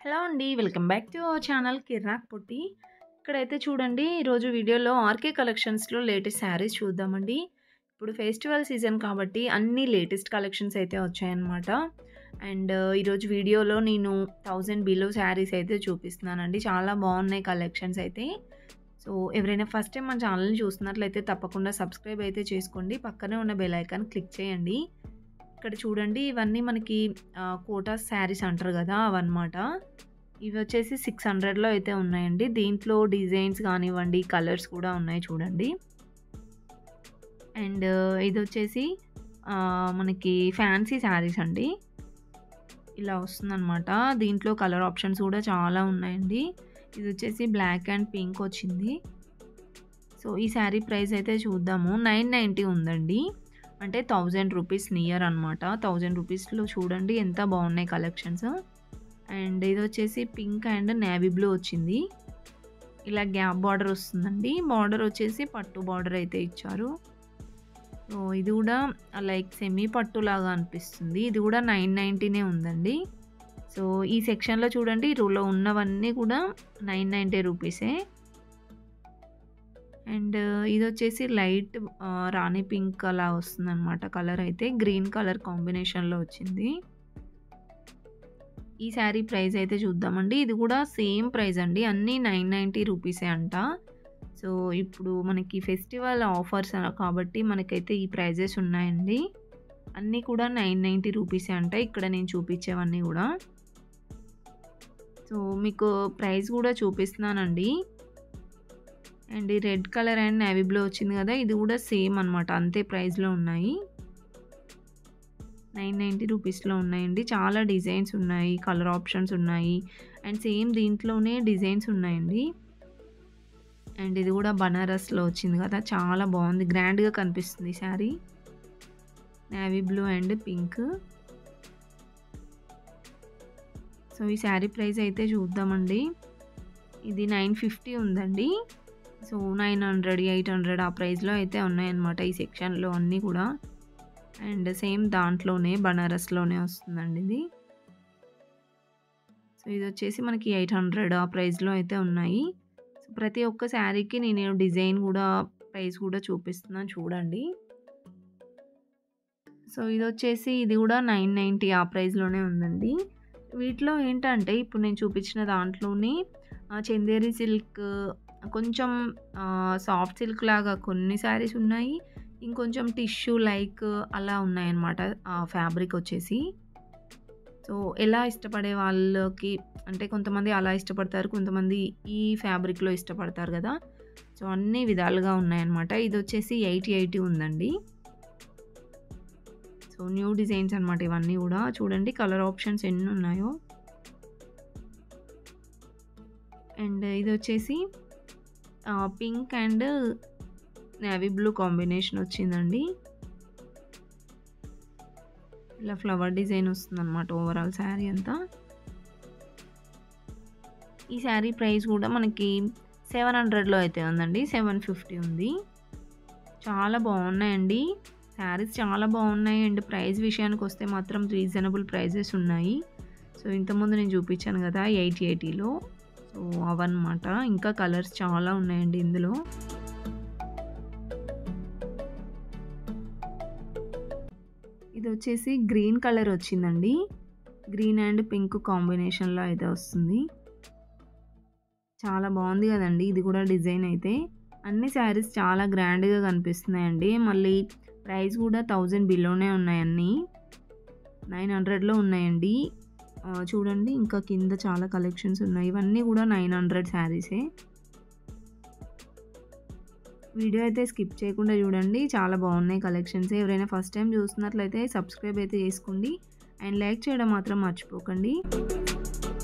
Hello అండి. Welcome back to our channel Kirrak Potti. ఇక్కడైతే చూడండి ఈరోజు వీడియోలో ఆర్‌కే కలెక్షన్స్‌లో లేటెస్ట్ శారీస్ చూద్దామండి. ఇప్పుడు ఫెస్టివల్ సీజన్ కాబట్టి అన్నీ లేటెస్ట్ కలెక్షన్స్ అయితే వచ్చాయన్నమాట. అండ్ ఈరోజు వీడియోలో నేను 1000 బిలో శారీస్ అయితే చూపిస్తున్నానండి. చాలా బాగున్నాయి కలెక్షన్స్ అయితే. సో ఎవరైనా ఫస్ట్ టైం మన ఛానల్‌ని చూస్తున్నట్లయితే తప్పకుండా సబ్స్క్రైబ్ అయితే చేసుకోండి. పక్కనే ఉన్న బెల్ ఐకాన్ క్లిక్ చేయండి. ఇక్కడ చూడండి ఇవన్నీ మనకి ఆహ్, కోటాస్ శారీస్ అంటారు కదా! అవన్నమాట. ఇవి వచ్చేసి 600లో అయితే ఉన్నాయండి. దీంట్లో డిజైన్స్ కానివ్వండి, కలర్స్ కూడా ఉన్నాయి చూడండి. అండ్ ఇదొచ్చేసి ఆహ్, మనకి ఫ్యాన్సీ శారీస్ అండి. ఇలా వస్తుందనమాట. దీంట్లో కలర్ ఆప్షన్స్ కూడా చాలా ఉన్నాయండి. ఇది వచ్చేసి బ్లాక్ అండ్ పింక్ వచ్చింది. సో ఈ శారీ ప్రైస్ అయితే చూద్దాము. 990 ఉందండి. అంటే 1000 రూపీస్ నియర్ అనమాట. 1000 రూపీస్‌లో చూడండి ఎంత బాగున్నాయి కలెక్షన్స్. అండ్ ఇదొచ్చేసి పింక్ అండ్ నేవీ బ్లూ వచ్చింది. ఇలా గ్యాప్ బార్డర్ వస్తుందండి. బార్డర్ వచ్చేసి పట్టు బార్డర్ అయితే ఇచ్చారు. సో ఇది కూడా లైక్ సెమీ పట్టులాగా అనిపిస్తుంది. ఇది కూడా 990నే ఉందండి. సో ఈ సెక్షన్‌లో చూడండి రోలో ఉన్నవన్నీ కూడా 990 రూపీసే. అండ్ ఇదొచ్చేసి లైట్ ఆహ్, రాణి పింక్ అలా వస్తుందనమాట కలర్ అయితే. గ్రీన్ కలర్ కాంబినేషన్‌లో వచ్చింది. ఈ శారీ ప్రైస్ అయితే చూద్దామండి. ఇది కూడా సేమ్ ప్రైస్ అండి. అన్నీ 990 రూపీసే అంట. సో ఇప్పుడు మనకి ఫెస్టివల్ ఆఫర్స్ కాబట్టి మనకైతే ఈ ప్రైజెస్ ఉన్నాయండి. అన్నీ కూడా 990 రూపీసే అంట. ఇక్కడ నేను చూపించేవన్నీ కూడా. సో మీకు ప్రైస్ కూడా చూపిస్తున్నానండి. అండ్ ఈ red colour and navy blue వచ్చింది కదా! ఇది కూడా సేమ్ అనమాట. అంతే ప్రైస్‌లో ఉన్నాయి. 990 రూపీస్‌లో ఉన్నాయండి. చాలా డిజైన్స్ ఉన్నాయి. కలర్ ఆప్షన్స్ ఉన్నాయి. అండ్ సేమ్ దీంట్లోనే డిజైన్స్ ఉన్నాయండి. అండ్ ఇది కూడా బనారస్‌లో వచ్చింది కదా! చాలా బాగుంది. గ్రాండ్‌గా కనిపిస్తుంది ఈ sari. Navy blue and pink. So ఈ శారీ ప్రైస్ అయితే చూద్దామండి. ఇది 950 ఉందండి. సో 900, 800 ఆ ప్రైస్‌లో అయితే ఉన్నాయన్నమాట ఈ సెక్షన్‌లో అన్నీ కూడా. అండ్ సేమ్ దాంట్లోనే బనారస్‌లోనే వస్తుందండి ఇది. సో ఇదొచ్చేసి మనకి 800 ఆ ప్రైస్‌లో అయితే ఉన్నాయి. సో ప్రతి ఒక్క శారీకి నేను డిజైన్ కూడా ప్రైస్ కూడా చూపిస్తున్నాను చూడండి. సో ఇదొచ్చేసి ఇది కూడా 990 ఆ ప్రైస్‌లోనే ఉందండి. వీటిలో ఏంటంటే ఇప్పుడు నేను చూపించిన దాంట్లోనే ఆహ్, చందేరి సిల్క్ కొంచెం ఆహ్, సాఫ్ట్ సిల్క్ లాగా కొన్ని శారీస్ ఉన్నాయి. ఇంకొంచెం టిష్యూ లైక్ అలా ఉన్నాయన్నమాట. ఆ ఫ్యాబ్రిక్ వచ్చేసి. సో ఎలా ఇష్టపడే వాళ్ళకి అంటే కొంతమంది అలా ఇష్టపడతారు. కొంతమంది ఈ ఫ్యాబ్రిక్‌లో ఇష్టపడతారు కదా! సో అన్ని విధాలుగా ఉన్నాయన్నమాట. ఇదొచ్చేసి 880 ఉందండి. సో న్యూ డిజైన్స్ అనమాట ఇవన్నీ కూడా. చూడండి కలర్ ఆప్షన్స్ ఎన్ని ఉన్నాయో. అండ్ ఇదొచ్చేసి ah, pink and navy blue combination వచ్చిందండి. ఇలా ఫ్లవర్ డిజైన్ వస్తుందన్నమాట ఓవరాల్ శారీ అంతా. ఈ శారీ ప్రైస్ కూడా మనకి 700లో అయితే ఉందండి. 750 ఉంది. చాలా బాగున్నాయండి. శారీస్ చాలా బాగున్నాయి. అండ్ ప్రైస్ విషయానికొస్తే మాత్రం రీజనబుల్ ప్రైజెస్ ఉన్నాయి. సో ఇంతకుముందు నేను చూపించాను కదా! 880లో. సో అవన్నమాట. ఇంకా కలర్స్ చాలా ఉన్నాయండి ఇందులో. ఇదొచ్చేసి గ్రీన్ కలర్ వచ్చిందండి. గ్రీన్ అండ్ పింక్ కాంబినేషన్‌లో అయితే వస్తుంది. చాలా బాగుంది కదండీ! ఇది కూడా డిజైన్ అయితే. అన్ని శారీస్ చాలా గ్రాండ్‌గా కనిపిస్తున్నాయండి. మళ్ళీ ప్రైస్ కూడా 1000 బిలోనే ఉన్నాయి అన్నీ. 900లో ఉన్నాయండి. ఆహ్, చూడండి ఇంకా కింద చాలా కలెక్షన్స్ ఉన్నాయి. ఇవన్నీ కూడా 900 శారీసే. వీడియో అయితే స్కిప్ చేయకుండా చూడండి. చాలా బాగున్నాయి కలెక్షన్స్. ఎవరైనా ఫస్ట్ టైం చూస్తున్నట్లయితే సబ్స్క్రైబ్ అయితే చేసుకోండి. అండ్ లైక్ చేయడం మాత్రం మర్చిపోకండి.